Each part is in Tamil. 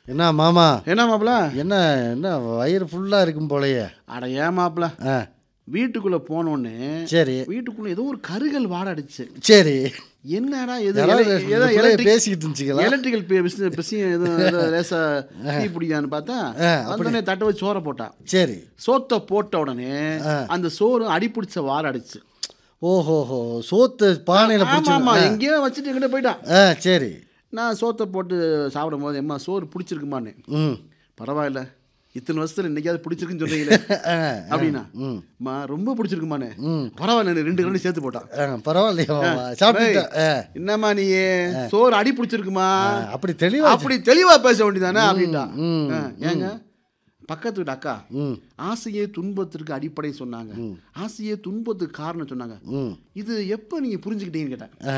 என்ன மாமா என்ன மாப்பிள என்ன என்ன வயிறு ஃபுல்லாக இருக்கும் போலயே அட ஏன் மாப்பிள ஆ வீட்டுக்குள்ள போனோடனே சரி வீட்டுக்குள்ள ஏதோ ஒரு கருகல் வாடை அடிச்சு சரி என்னடா எது யாராவது எல- இந்த ஏதோ பிள்ளைய எலக்ட்ரிக் பேசிக்கிட்டு இருந்துச்சுங்களா எலக்ட்ரிக்கல் பிசியம் எதுவும் ஏதோ லேசா தீ பிடிக்கான்னு பார்த்தா ஆ, வந்தோடனே தட்டை வச்சு சோறை போட்டான் சரி சோத்தை போட்ட உடனே ஆ. அந்த சோறு அடி பிடிச்ச வாடை அடிச்சு ஓஹோஹோ சோத்து பானையில் ஆமா ஆமா பிடிச்சி எங்கேயோ வச்சுட்டு எங்கிட்ட போயிட்டான் ஆ சரி நான் சோத்தை போட்டு சாப்பிடும் போது எம்மா சோறு பிடிச்சிருக்குமான்னு ம் பரவாயில்ல இத்தனை வருஷத்துல இன்னைக்காவது பிடிச்சிருக்குன்னு சொல்றீங்களே ஆ, அப்படின்னா ம் மா ரொம்ப பிடிச்சிருக்குமானே ம் பரவாயில்ல ரெண்டு கரண்டி சேர்த்து போட்டான் ஆ, பரவாயில்லையா மாமா சாப்பிட்டுட்டேன் ஆ, என்னம்மா நீ சோறு அடி பிடிச்சிருக்குமா ஆ, அப்படி தெளிவா அப்படி தெளிவா பேச வேண்டியதானே அப்படின்ட்டான் ம், ஆ, ஏங்க பக்கத்து வீட்டு அக்கா ம் ஆசையே துன்பத்திற்கு அடிப்படை சொன்னாங்க ஆசையே துன்பத்துக்கு காரணம் சொன்னாங்க ம் இது எப்போ நீங்க புரிஞ்சுக்கிட்டீங்கன்னு கேட்டேன் ஆ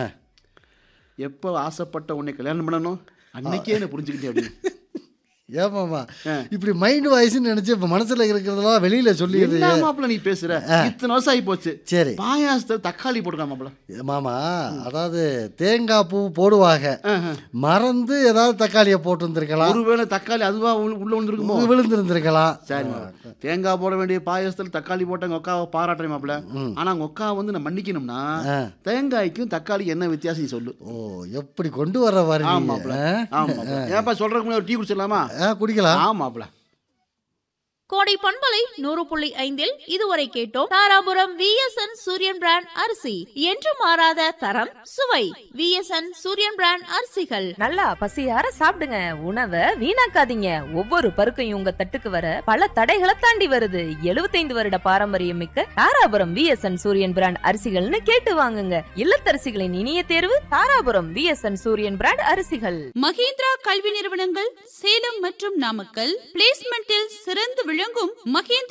எப்போ ஆசைப்பட்ட உன்னை கல்யாணம் பண்ணணும் அன்னைக்கே என்ன புரிஞ்சுக்கிட்டேன் அப்படின்னு ஏமாமா ஆ. இப்படி மைண்ட் வாய்ஸ்ன்னு நினைச்சு இப்ப மனசுல இருக்கிறதெல்லாம் வெளியில சொல்லிடுது என்ன மாப்பிள்ள நீ பேசுற இத்தனை வருஷம் ஆகி போச்சு சரி பாயாசத்தை தக்காளி போட்டுக்கலாம் மாப்பிள்ள மாமா அதாவது தேங்காய் பூ போடுவாங்க மறந்து ஏதாவது தக்காளியை போட்டு இருந்திருக்கலாம் ஒருவேளை தக்காளி அதுவா உள்ள உள்ள விழுந்திருக்குமோ விழுந்திருந்திருக்கலாம் சரி மாப்பிள்ள. தேங்காய் போட வேண்டிய பாயாசத்தில் தக்காளி போட்ட எங்க அக்காவை பாராட்டுறேன் மாப்பிள்ள ஆனா உங்க அக்கா வந்து நான் மன்னிக்கணும்னா ஆ. தேங்காய்க்கும் தக்காளி என்ன வித்தியாசம் நீ சொல்லு ஓ எப்படி கொண்டு வர ஆமா வரீங்க மாப்பிள்ள ஆமா மாப்பிள்ள. ஏன்பா சொல்றதுக்கு முன்னாடி ஒரு டீ குடிச்சிடலாமா ஆ குடிக்கலாம் ஆமா மாப்பிள்ள கோடை பண்பலை நூறு புள்ளி ஐந்தில் இதுவரை கேட்டோம் தாராபுரம் விஎஸ்என் சூரியன் பிராண்ட் அரிசி என்று மாறாத தரம் சுவை விஎஸ்என் சூரியன் பிராண்ட் அரிசிகள் நல்லா பசியார சாப்பிடுங்க உணவை வீணாக்காதீங்க ஒவ்வொரு பருக்கையும் உங்க தட்டுக்கு வர பல தடைகளை தாண்டி வருது 75 வருட பாரம்பரியம் மிக்க தாராபுரம் விஎஸ்என் சூரியன் பிராண்ட் அரிசிகள்னு கேட்டு வாங்குங்க இல்லத்தரசிகளின் இனிய தேர்வு தாராபுரம் விஎஸ்என் சூரியன் பிராண்ட் அரிசிகள் மகேந்திரா கல்வி நிறுவனங்கள் சேலம் மற்றும் நாமக்கல் பிளேஸ்மெண்டில் சிறந்து விளங்கும் மகேந்திரா